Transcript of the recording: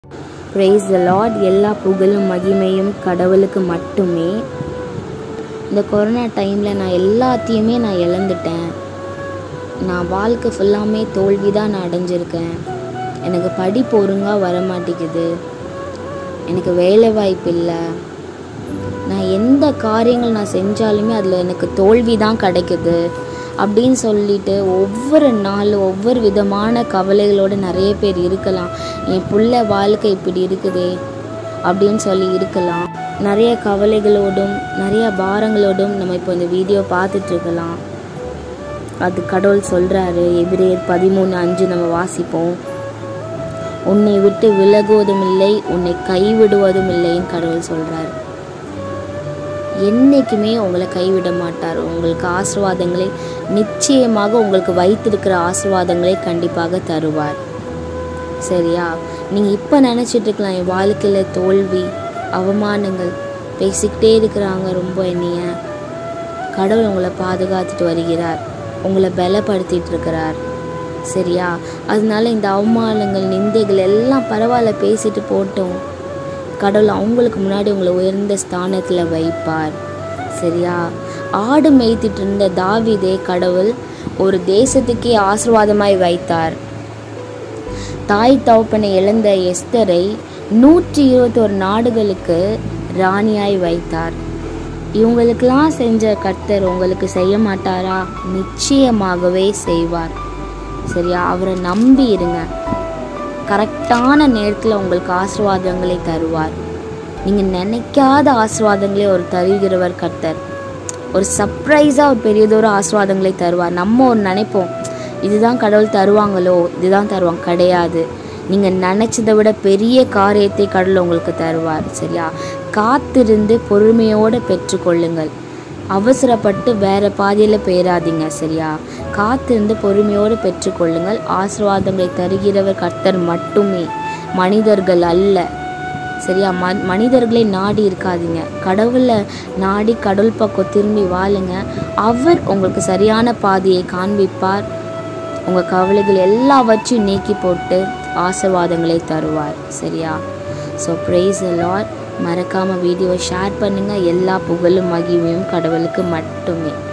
price த Lord எல்லா புகழும் மகிமையும் கடவுளுக்கு மட்டுமே இந்த கொரோனா டைமில் நான் எல்லாத்தையுமே நான் இழந்துட்டேன் நான் வாழ்க்கை ஃபுல்லாமே தோல்வி தான் நான் அடைஞ்சிருக்கேன் எனக்கு படிப்பு ஒழுங்காக வர மாட்டேங்குது எனக்கு வேலை வாய்ப்பு இல்லை நான் எந்த காரியங்கள் நான் செஞ்சாலுமே அதில் எனக்கு தோல்வி தான் கிடைக்குது அப்படின்னு சொல்லிட்டு ஒவ்வொரு நாளும் ஒவ்வொரு விதமான கவலைகளோடு நிறைய பேர் இருக்கலாம் என் புள்ள வாழ்க்கை இப்படி இருக்குதே அப்படின்னு சொல்லி இருக்கலாம் நிறைய கவலைகளோடும் நிறைய பாரங்களோடும் நம்ம இப்போ இந்த வீடியோ பார்த்துட்டு இருக்கலாம் அது கடவுள் சொல்கிறாரு எபிரேயர் பதிமூணு அஞ்சு நம்ம வாசிப்போம் உன்னை விட்டு விலகுவதும் இல்லை உன்னை கைவிடுவதும் இல்லைன்னு கடவுள் சொல்கிறாரு என்றைக்குமே உங்களை கைவிட மாட்டார் உங்களுக்கு ஆசீர்வாதங்களை நிச்சயமாக உங்களுக்கு வைத்திருக்கிற ஆசீர்வாதங்களை கண்டிப்பாக தருவார் சரியா நீங்கள் இப்போ நினச்சிட்டு இருக்கலாம் என் வாழ்க்கையில் தோல்வி அவமானங்கள் பேசிக்கிட்டே இருக்கிறாங்க ரொம்ப என்னைய கடவுள் உங்களை பாதுகாத்துட்டு வருகிறார் உங்களை பலப்படுத்திட்டு இருக்கிறார் சரியா அதனால இந்த அவமானங்கள் நிந்தைகள் எல்லாம் பரவாயில்ல பேசிட்டு போட்டோம் கடவுள் அவங்களுக்கு முன்னாடி உங்களை உயர்ந்த ஸ்தானத்தில் வைப்பார் சரியா ஆடு மேய்த்திட்டு இருந்த தாவிதே கடவுள் ஒரு தேசத்துக்கே ஆசிர்வாதமாய் வைத்தார் தாய் தகப்பனை இழந்த எஸ்தரை நூற்றி இருபத்தோரு நாடுகளுக்கு ராணியாய் வைத்தார் இவங்களுக்கெல்லாம் செஞ்ச கர்த்தர் உங்களுக்கு செய்ய மாட்டாரா நிச்சயமாகவே செய்வார் சரியா அவரை நம்பி இருங்க கரெக்டான நேரத்தில் உங்களுக்கு ஆசீர்வாதங்களை தருவார் நீங்கள் நினைக்காத ஆசீர்வாதங்களை ஒரு தருகிறவர் கர்த்தர் ஒரு சர்ப்ரைஸாக ஒரு பெரியதொரு ஆசீர்வாதங்களை தருவார் நம்ம ஒரு நினைப்போம் இதுதான் கடவுள் தருவாங்களோ இதுதான் தருவாங்க கிடையாது நீங்கள் நினச்சதை விட பெரிய காரியத்தை கடவுள் உங்களுக்கு தருவார் சரியா காத்திருந்து பொறுமையோடு பெற்றுக்கொள்ளுங்கள் அவசரப்பட்டு வேற பாதையில் போயிடாதீங்க சரியா காத்திருந்து பொறுமையோடு பெற்றுக்கொள்ளுங்கள் ஆசீர்வாதங்களை தருகிறவர் கர்த்தர் மட்டுமே மனிதர்கள் அல்ல சரியா ம மனிதர்களை நாடி இருக்காதீங்க கடவுளை நாடி கடவுள் பக்கம் திரும்பி வாழுங்க அவர் உங்களுக்கு சரியான பாதையை காண்பிப்பார் உங்கள் கவலைகள் எல்லாவற்றையும் நீக்கி போட்டு ஆசீர்வாதங்களை தருவார் சரியா ஸோ ப்ரைஸ் லார்ட் மறக்காமல் வீடியோவை ஷேர் பண்ணுங்கள் எல்லா புகழும் மகிமையும் கடவுளுக்கு மட்டுமே